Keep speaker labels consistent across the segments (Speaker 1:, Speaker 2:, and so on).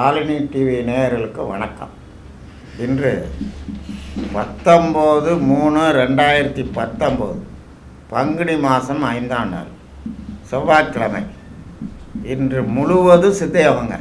Speaker 1: Shalini TV நேயர்களுக்கு வணக்கம் இன்று பத்தொம்போது மூணு ரெண்டாயிரத்தி பத்தொம்போது பங்குனி மாதம் ஐந்தாம் நாள் செவ்வாய்க்கிழமை இன்று முழுவதும் சித்தையவங்க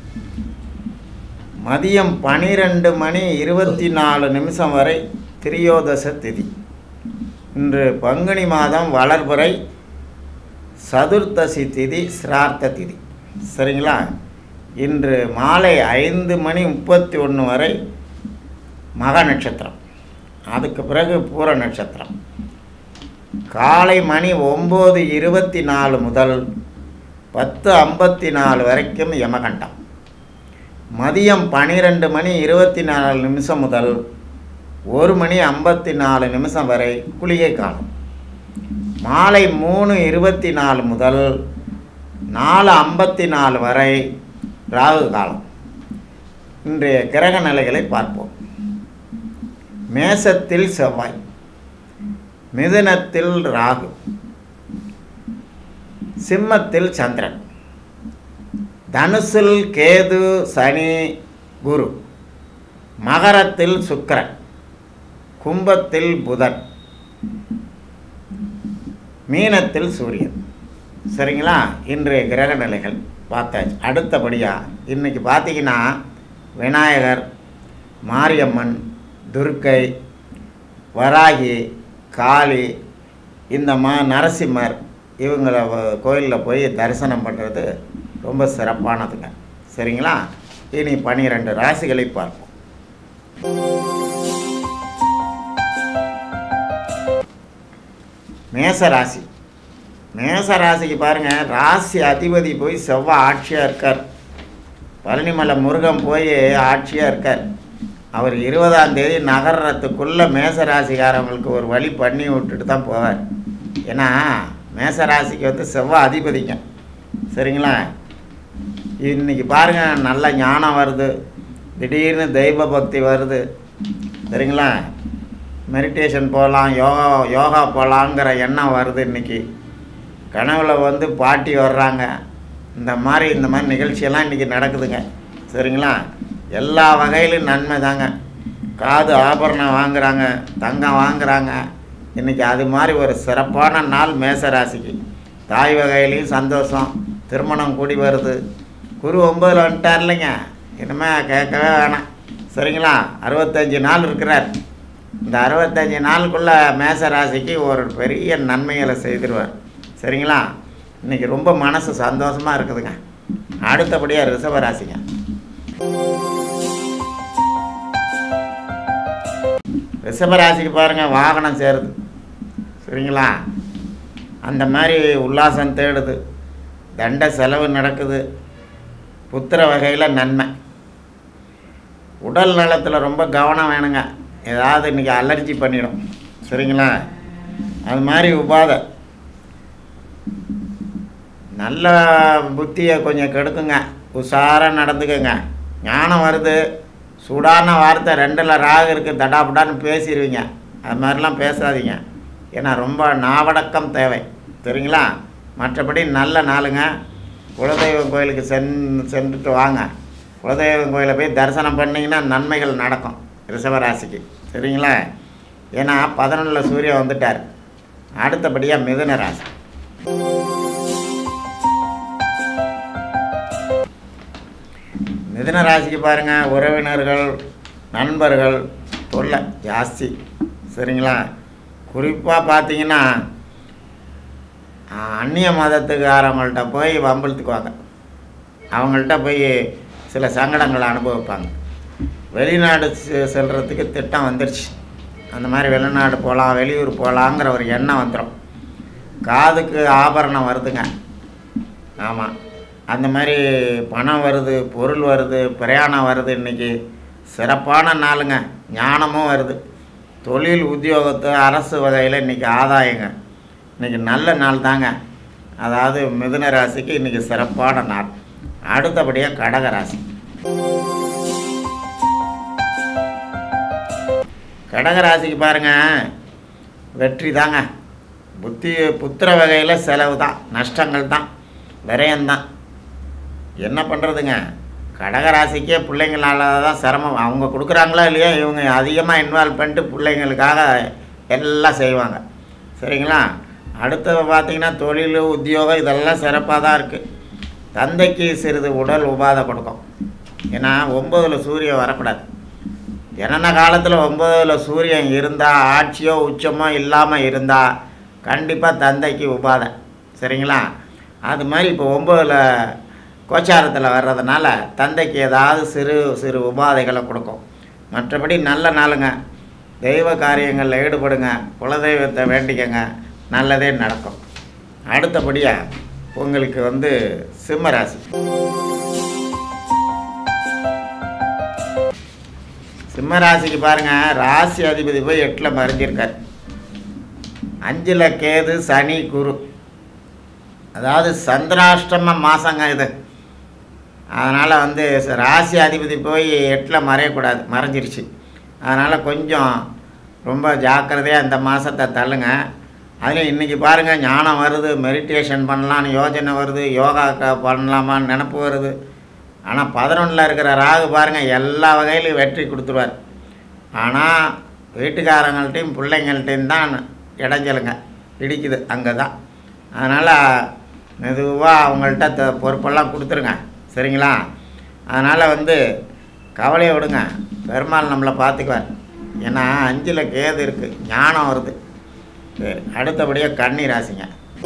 Speaker 1: மதியம் பனிரெண்டு மணி இருபத்தி நாலு நிமிஷம் வரை திரியோதச திதி இன்று பங்குனி மாதம் வளர்புரை சதுர்த்தசி திதி சிரார்த்த திதி சரிங்களா இன்று மாலை ஐந்து மணி முப்பத்தி ஒன்று வரை மக நட்சத்திரம் அதுக்கு பிறகு பூர நட்சத்திரம் காலை மணி ஒம்பது இருபத்தி நாலு முதல் பத்து ஐம்பத்தி நாலு வரைக்கும் யமகண்டம் மதியம் பன்னிரெண்டு மணி இருபத்தி நாலு நிமிஷம் முதல் ஒரு மணி ஐம்பத்தி நாலு நிமிஷம் வரை குளிகை காலம் மாலை மூணு இருபத்தி நாலு முதல் நாலு ஐம்பத்தி நாலு வரை ராகு காலம் இன்றைய கிரக நிலைகளை பார்ப்போம் மேசத்தில் செவ்வாய் மிதுனத்தில் ராகு சிம்மத்தில் சந்திரன் தனுசில் கேது சனி குரு மகரத்தில் சுக்கிரன் கும்பத்தில் புதன் மீனத்தில் சூரியன் சரிங்களா இன்றைய கிரக நிலைகள் பார்த்தாச்சு அடுத்தபடியாக இன்றைக்கி பார்த்தீங்கன்னா விநாயகர் மாரியம்மன் துர்க்கை வராகி காளி இந்த மா நரசிம்மர் இவங்களை கோயிலில் போய் தரிசனம் பண்ணுறது ரொம்ப சிறப்பானதுங்க சரிங்களா இனி பனிரெண்டு ராசிகளை பார்ப்போம் மேச ராசி மேச ராசிக்கு பாருங்கள் ராசி அதிபதி போய் செவ்வாய் ஆட்சியாக இருக்கார் பழனிமலை முருகன் போய் ஆட்சியாக இருக்கார் அவர் இருபதாம் தேதி நகர்றதுக்குள்ளே மேச ராசிக்காரங்களுக்கு ஒரு வழி பண்ணி விட்டுட்டு தான் போவார் ஏன்னா மேச ராசிக்கு வந்து செவ்வாய் அதிபதிங்க சரிங்களா இன்றைக்கி பாருங்கள் நல்ல ஞானம் வருது திடீர்னு தெய்வ பக்தி வருது சரிங்களா மெடிடேஷன் போகலாம் யோகா யோகா போகலாங்கிற எண்ணம் வருது இன்றைக்கி கனவுல வந்து பாட்டி வர்றாங்க இந்த மாதிரி இந்த மாதிரி நிகழ்ச்சியெல்லாம் இன்றைக்கி நடக்குதுங்க சரிங்களா எல்லா வகையிலும் நன்மை தாங்க காது ஆபரணம் வாங்குகிறாங்க தங்கம் வாங்குகிறாங்க இன்றைக்கி அது மாதிரி ஒரு சிறப்பான நாள் மேச ராசிக்கு தாய் வகையிலையும் சந்தோஷம் திருமணம் கூடி வருது குரு ஒம்பதில் வந்துட்டார் இல்லைங்க இனிமேல் கேட்கவே வேணாம் சரிங்களா அறுபத்தஞ்சு நாள் இருக்கிறார் இந்த அறுபத்தஞ்சு நாளுக்குள்ளே மேச ராசிக்கு ஒரு பெரிய நன்மைகளை செய்திருவார் சரிங்களா இன்றைக்கி ரொம்ப மனசு சந்தோஷமாக இருக்குதுங்க அடுத்தபடியாக ரிஷப ராசிங்க ரிஷப ராசிக்கு பாருங்கள் வாகனம் சேருது சரிங்களா அந்த மாதிரி உல்லாசம் தேடுது தண்ட செலவு நடக்குது புத்திர வகையில் நன்மை உடல் நலத்தில் ரொம்ப கவனம் வேணுங்க ஏதாவது இன்றைக்கி அலர்ஜி பண்ணிடும் சரிங்களா அது மாதிரி உபாதை நல்ல புத்தியை கொஞ்சம் கெடுக்குங்க உஷாராக நடந்துக்கங்க ஞானம் வருது சூடான வார்த்தை ரெண்டில் ராகு இருக்குது தடாபடான்னு பேசிடுவீங்க அது மாதிரிலாம் பேசாதீங்க ஏன்னா ரொம்ப நாவடக்கம் தேவை சரிங்களா மற்றபடி நல்ல நாளுங்க குலதெய்வம் கோயிலுக்கு சென் சென்றுட்டு வாங்க குலதெய்வம் கோயிலை போய் தரிசனம் பண்ணிங்கன்னா நன்மைகள் நடக்கும் ரிஷபராசிக்கு சரிங்களா ஏன்னா பதினொன்றில் சூரியன் வந்துட்டார் அடுத்தபடியாக மிதுன ராசி மிதுன ராசிக்கு பாருங்கள் உறவினர்கள் நண்பர்கள் தொல்லை ஜாஸ்தி சரிங்களா குறிப்பாக பார்த்தீங்கன்னா அந்நிய மதத்துக்காரங்கள்ட்ட போய் வம்பிழுத்துக்குவாங்க அவங்கள்ட்ட போய் சில சங்கடங்களை அனுபவிப்பாங்க வெளிநாடு செ- செல்றதுக்கு திட்டம் வந்துருச்சு அந்த மாதிரி வெளிநாடு போகலாம் வெளியூர் போகலாங்கிற ஒரு எண்ணம் வந்துடும் காதுக்கு ஆபரணம் வருதுங்க ஆமாம் அந்த மாதிரி பணம் வருது பொருள் வருது பிரயாணம் வருது இன்றைக்கி சிறப்பான நாளுங்க ஞானமும் வருது தொழில் உத்தியோகத்து அரசு வகையில் இன்றைக்கி ஆதாயங்க இன்றைக்கி நல்ல நாள் தாங்க அதாவது மிதுன ராசிக்கு இன்றைக்கி சிறப்பான நாள் அடுத்தபடியாக கடக ராசி கடக ராசிக்கு பாருங்கள் வெற்றி தாங்க புத்தி புத்திர வகையில் செலவு தான் நஷ்டங்கள் தான் விரயம்தான் என்ன பண்ணுறதுங்க கடகராசிக்கே பிள்ளைங்களால தான் சிரமம் அவங்க கொடுக்குறாங்களா இல்லையா இவங்க அதிகமாக இன்வால்வ் பண்ணிட்டு பிள்ளைங்களுக்காக எல்லாம் செய்வாங்க சரிங்களா அடுத்தது பார்த்தீங்கன்னா தொழில் உத்தியோகம் இதெல்லாம் சிறப்பாக தான் இருக்குது தந்தைக்கு சிறிது உடல் உபாதை கொடுக்கும் ஏன்னா ஒம்பதில் சூரியன் வரக்கூடாது என்னென்ன காலத்தில் ஒம்பதில் சூரியன் இருந்தால் ஆட்சியோ உச்சமோ இல்லாமல் இருந்தால் கண்டிப்பாக தந்தைக்கு உபாதை சரிங்களா அது மாதிரி இப்போ ஒம்பதில் கோச்சாரத்தில் வர்றதுனால தந்தைக்கு ஏதாவது சிறு சிறு உபாதைகளை கொடுக்கும் மற்றபடி நல்ல நாளுங்க தெய்வ காரியங்களில் ஈடுபடுங்க குலதெய்வத்தை வேண்டிக்கங்க நல்லதே நடக்கும் அடுத்தபடியாக உங்களுக்கு வந்து சிம்ம ராசி சிம்ம ராசிக்கு பாருங்கள் ராசி அதிபதி போய் எட்டில் மறைஞ்சிருக்கார் அஞ்சில் கேது சனி குரு அதாவது சந்திராஷ்டம மாதங்க இது அதனால் வந்து ச- ராசி அதிபதி போய் எட்டில் மறையக்கூடாது மறைஞ்சிருச்சு அதனால் கொஞ்சம் ரொம்ப ஜாக்கிரதையாக இந்த மாதத்தை தள்ளுங்க அதுலேயும் இன்றைக்கி பாருங்கள் ஞானம் வருது மெடிடேஷன் பண்ணலான்னு யோஜனை வருது யோகா க- பண்ணலாமான்னு நினப்பு வருது ஆனால் பதினொன்றில் இருக்கிற ராகு பாருங்கள் எல்லா வகையிலும் வெற்றி கொடுத்துருவார் ஆனால் வீட்டுக்காரங்கள்ட்டையும் பிள்ளைங்கள்ட்டையும் தான் இடைஞ்சலுங்க இடிக்குது அங்கே தான் அதனால் மெதுவாக அவங்கள்ட்ட த- பொறுப்பெல்லாம் கொடுத்துருங்க சரிங்களா அதனால் வந்து கவலையை விடுங்க பெருமாள் நம்மளை பார்த்துக்குவார் ஏன்னா அஞ்சில் கேது இருக்குது ஞானம் வருது சரி அடுத்தபடியாக கன்னி ராசிங்க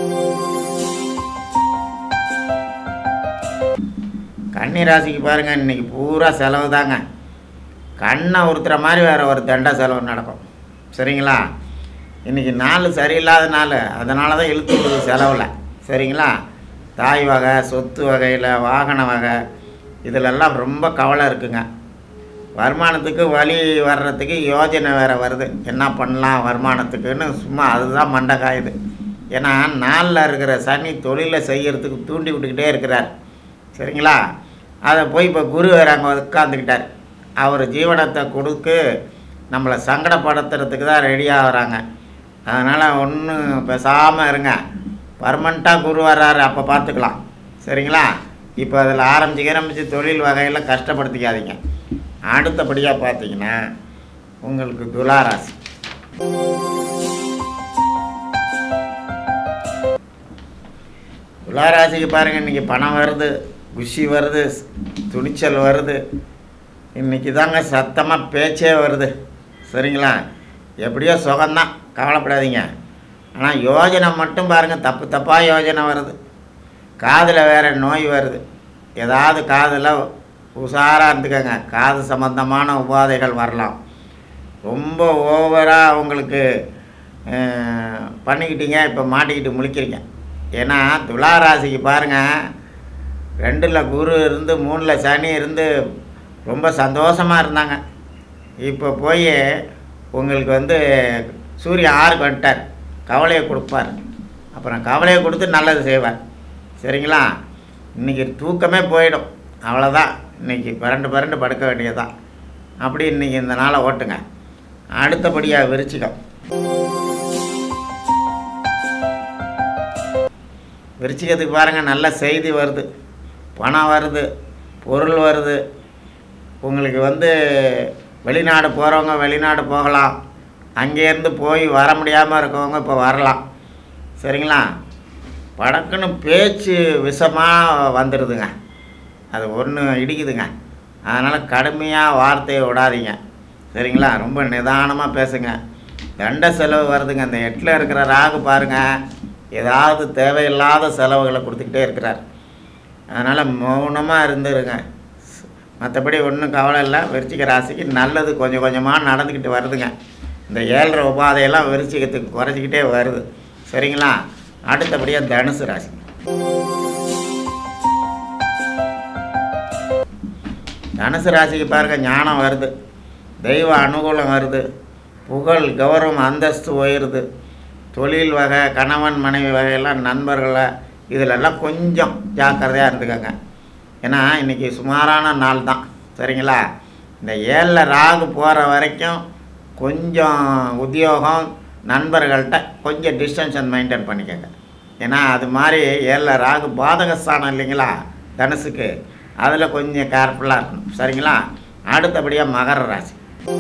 Speaker 1: கன்னி ராசிக்கு பாருங்கள் இன்றைக்கி பூரா செலவு தாங்க கண்ணை உறுத்துற மாதிரி வேறு ஒரு தண்ட செலவு நடக்கும் சரிங்களா இன்றைக்கி நாள் சரியில்லாத நாள் அதனால தான் இழுத்து விடுது செலவில் சரிங்களா தாய் வகை சொத்து வகையில் வாகன வகை இதிலெல்லாம் ரொம்ப கவலை இருக்குங்க வருமானத்துக்கு வழி வர்றதுக்கு யோஜனை வேறு வருது என்ன பண்ணலாம் வருமானத்துக்குன்னு சும்மா அதுதான் மண்டை காயுது ஏன்னா நாளில் இருக்கிற சனி தொழிலை செய்யறதுக்கு தூண்டி விட்டுக்கிட்டே இருக்கிறார் சரிங்களா அதை போய் இப்போ குரு வேறு அங்கே உட்காந்துக்கிட்டார் அவர் ஜீவனத்தை கொடுக்கு நம்மளை சங்கடப்படுத்துறதுக்கு தான் ரெடி ஆகுறாங்க அதனால் ஒன்றும் பேசாமல் இருங்க பர்மனண்ட்டாக குரு வர்றாரு அப்போ பார்த்துக்கலாம் சரிங்களா இப்போ அதில் ஆரம்பிச்சு ஆரம்பித்து தொழில் வகையில் கஷ்டப்படுத்திக்காதீங்க அடுத்தபடியாக பார்த்தீங்கன்னா உங்களுக்கு துளாராசி துளாராசிக்கு பாருங்கள் இன்றைக்கி பணம் வருது குஷி வருது துணிச்சல் வருது இன்றைக்கி தாங்க சத்தமாக பேச்சே வருது சரிங்களா எப்படியோ சுகம்தான் கவலைப்படாதீங்க ஆனால் யோஜனை மட்டும் பாருங்கள் தப்பு தப்பாக யோஜனை வருது காதில் வேறு நோய் வருது ஏதாவது காதில் உஷாராக இருந்துக்கங்க காது சம்பந்தமான உபாதைகள் வரலாம் ரொம்ப ஓவராக உங்களுக்கு அஹ், பண்ணிக்கிட்டீங்க இப்போ மாட்டிக்கிட்டு முழிக்கிறீங்க ஏன்னா துலா ராசிக்கு பாருங்கள் ரெண்டில் குரு இருந்து மூணில் சனி இருந்து ரொம்ப சந்தோஷமாக இருந்தாங்க இப்போ போய் உங்களுக்கு வந்து சூரியன் ஆறுக்கு வந்துட்டார் கவலையை கொடுப்பார் அப்புறம் கவலையை கொடுத்து நல்லது செய்வார் சரிங்களா இன்றைக்கி தூக்கமே போயிடும் அவ்வளோதான் இன்றைக்கி பிறண்டு பிறண்டு படுக்க வேண்டியதுதான் அப்படி இன்றைக்கி இந்த நாளை ஓட்டுங்க அடுத்தபடியாக விருச்சிகம் விருச்சிகத்துக்கு பாருங்கள் நல்ல செய்தி வருது பணம் வருது பொருள் வருது உங்களுக்கு வந்து வெளிநாடு போகிறவங்க வெளிநாடு போகலாம் அங்கேருந்து போய் வர முடியாமல் இருக்கவங்க இப்போ வரலாம் சரிங்களா படக்குன்னு பேச்சு விஷமாக வந்துடுதுங்க அது ஒன்று இடிக்குதுங்க அதனால் கடுமையாக வார்த்தையை விடாதீங்க சரிங்களா ரொம்ப நிதானமாக பேசுங்க தண்ட செலவு வருதுங்க இந்த எட்டில் இருக்கிற ராகு பாருங்கள் ஏதாவது தேவையில்லாத செலவுகளை கொடுத்துக்கிட்டே இருக்கிறார் அதனால் மௌனமாக இருந்துருங்க மற்றபடி ஒன்றும் கவலை இல்லை விருச்சிக ராசிக்கு நல்லது கொஞ்சம் கொஞ்சமாக நடந்துக்கிட்டு வருதுங்க இந்த ஏழரை உபாதையெல்லாம் விருச்சிகத்துக்கு குறைச்சிக்கிட்டே வருது சரிங்களா அடுத்தபடியாக தனுசு ராசி தனுசு ராசிக்கு பாருங்க ஞானம் வருது தெய்வ அனுகூலம் வருது புகழ் கௌரவம் அந்தஸ்து உயருது தொழில் வகை கணவன் மனைவி வகையெல்லாம் நண்பர்களை இதிலெல்லாம் கொஞ்சம் ஜாக்கிரதையாக இருந்துக்கங்க ஏன்னா இன்றைக்கி சுமாரான நாள் தான் சரிங்களா இந்த ஏழில் ராகு போகிற வரைக்கும் கொஞ்சம் உத்தியோகம் நண்பர்கள்ட்ட கொஞ்சம் டிஸ்டன்ஷன் மெயின்டைன் பண்ணிக்கோங்க ஏன்னா அது மாதிரி ஏழில் ராகு பாதகஸ்தானம் இல்லைங்களா தனுசுக்கு அதில் கொஞ்சம் கேர்ஃபுல்லாக இருக்கணும் சரிங்களா அடுத்தபடியாக மகர ராசி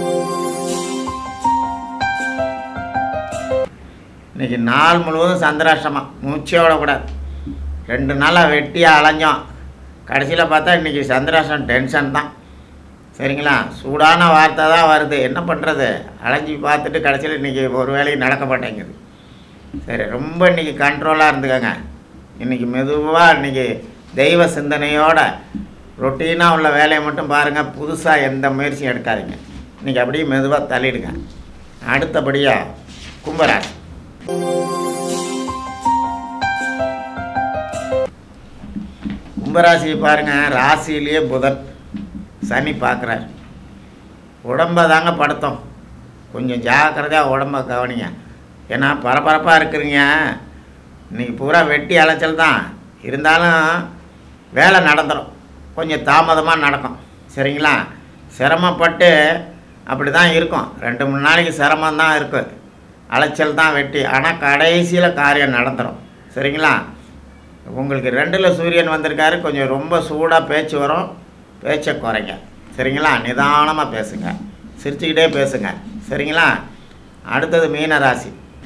Speaker 1: இன்னைக்கு நாள் முழுவதும் சந்திராஷ்டமம் மூச்சே விடக்கூடாது ரெண்டு நாளாக வெட்டியாக அலைஞ்சோம் கடைசியில் பார்த்தா இன்றைக்கி சந்திராஷ்டம் டென்ஷன் தான் சரிங்களா சூடான வார்த்தை தான் வருது என்ன பண்ணுறது அலைஞ்சி பார்த்துட்டு கடைசியில் இன்றைக்கி ஒரு வேலையும் நடக்க மாட்டேங்குது சரி ரொம்ப இன்றைக்கி கண்ட்ரோலாக இருந்துக்கோங்க இன்றைக்கி மெதுவாக இன்றைக்கி தெய்வ சிந்தனையோட ரொட்டீனாக உள்ள வேலையை மட்டும் பாருங்கள் புதுசாக எந்த முயற்சியும் எடுக்காதீங்க இன்றைக்கி அப்படியே மெதுவாக தள்ளிடுங்க அடுத்தபடியாக கும்பராசி கும்பராசியை பாருங்கள் ராசியிலேயே புதன் சனி பார்க்குறாரு உடம்ப தாங்க படுத்தோம் கொஞ்சம் ஜாக்கிரதையாக உடம்ப கவனிங்க ஏன்னா பரபரப்பாக இருக்கிறீங்க இன்றைக்கி பூரா வெட்டி அலைச்சல் தான் இருந்தாலும் வேலை நடந்துடும் கொஞ்சம் தாமதமாக நடக்கும் சரிங்களா சிரமப்பட்டு அப்படி தான் இருக்கும் ரெண்டு மூணு நாளைக்கு சிரமம் தான் இருக்கும் அலைச்சல் தான் வெட்டி ஆனால் கடைசியில் காரியம் நடந்துடும் சரிங்களா உங்களுக்கு ரெண்டில் சூரியன் வந்திருக்காரு கொஞ்சம் ரொம்ப சூடாக பேச்சு வரும் பேச்சை குறைங்க சரிங்களா நிதானமாக பேசுங்க சிரிச்சுக்கிட்டே பேசுங்க சரிங்களா அடுத்தது மீன ராசி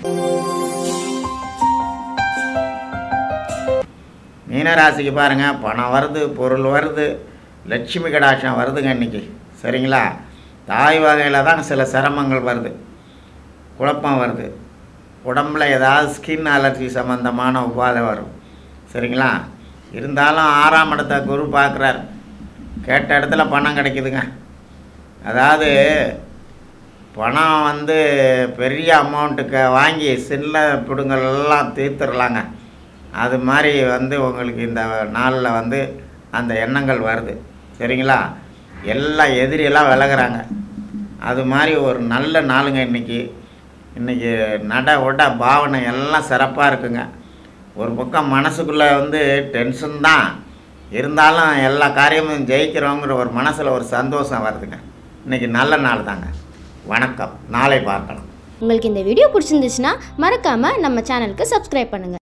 Speaker 1: மீன ராசிக்கு பாருங்கள் பணம் வருது பொருள் வருது லட்சுமி கடாட்சம் வருதுங்க இன்றைக்கி சரிங்களா தாய் வகையில் தான் சில சிரமங்கள் வருது குழப்பம் வருது உடம்புல ஏதாவது ஸ்கின் அலர்ஜி சம்மந்தமான உபாதை வரும் சரிங்களா இருந்தாலும் ஆறாம் இடத்த குரு பார்க்குறாரு கேட்ட இடத்துல பணம் கிடைக்குதுங்க அதாவது பணம் வந்து பெரிய அமௌண்ட்டுக்கு வாங்கி சின்ன பிடுங்கெல்லாம் தீர்த்துடலாங்க அது மாதிரி வந்து உங்களுக்கு இந்த நாளில் வந்து அந்த எண்ணங்கள் வருது சரிங்களா எல்லாம் எதிரியெல்லாம் விலகுறாங்க அது மாதிரி ஒரு நல்ல நாளுங்க இன்றைக்கி இன்றைக்கி நட உட பாவனை எல்லாம் சிறப்பாக இருக்குங்க ஒரு பக்கம் மனசுக்குள்ளே வந்து டென்ஷன் தான் இருந்தாலும் எல்லா காரியமும் ஜெயிக்கிறோங்கிற ஒரு மனசில் ஒரு சந்தோஷம் வருதுங்க இன்றைக்கி நல்ல நாள் தாங்க வணக்கம் நாளை பார்க்கலாம்
Speaker 2: உங்களுக்கு இந்த வீடியோ பிடிச்சிருந்துச்சுன்னா மறக்காமல் நம்ம சேனலுக்கு சப்ஸ்கிரைப் பண்ணுங்கள்